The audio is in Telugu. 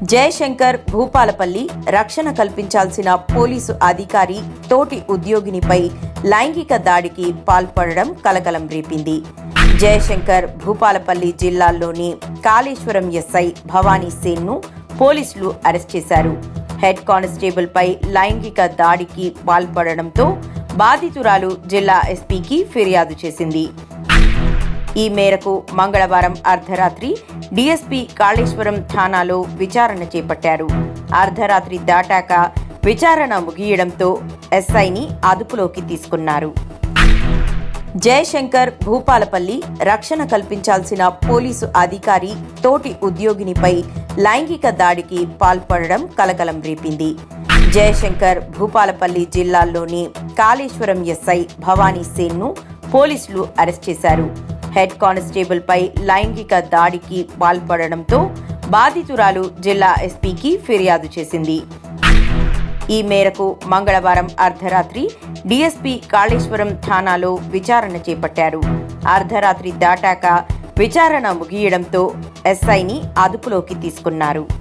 జయశంకర్ భూపాలపల్లి రక్షణ కల్పించాల్సిన పోలీసు అధికారి తోటి ఉద్యోగినిపై లైంగిక దాడికి పాల్పడడం కలకలం రేపింది జయశంకర్ భూపాలపల్లి జిల్లాల్లోని కాళేశ్వరం ఎస్ఐ భవానీ సేన్ను పోలీసులు అరెస్ట్ చేశారు హెడ్ కానిస్టేబుల్ పై లైంగిక దాడికి పాల్పడడంతో బాధితురాలు జిల్లా ఎస్పీకి ఫిర్యాదు చేసింది ఈ మేరకు మంగళవారం అర్ధరాత్రి డీఎస్పీ కాళేశ్వరం ఠాణాలో విచారణ చేపట్టారు అర్ధరాత్రి దాటాక విచారణ ముగియడంతో ఎస్ఐని అదుపులోకి తీసుకున్నారు జయశంకర్ భూపాలపల్లి రక్షణ కల్పించాల్సిన పోలీసు అధికారి తోటి ఉద్యోగినిపై లైంగిక దాడికి పాల్పడడం కలకలం రేపింది జయశంకర్ భూపాలపల్లి జిల్లాల్లోని కాళేశ్వరం ఎస్ఐ భవానీ సేన్ను పోలీసులు అరెస్ట్ చేశారు హెడ్ కానిస్టేబుల్ పై లైంగిక దాడికి పాల్పడడంతో బాధితురాలు జిల్లా ఎస్పీకి ఫిర్యాదు చేసింది ఈ మేరకు మంగళవారం అర్ధరాత్రి డీఎస్పీ కాళేశ్వరం ఠాణాలో విచారణ చేపట్టారు అర్ధరాత్రి దాటాక విచారణ ముగియడంతో ఎస్ఐని అదుపులోకి తీసుకున్నారు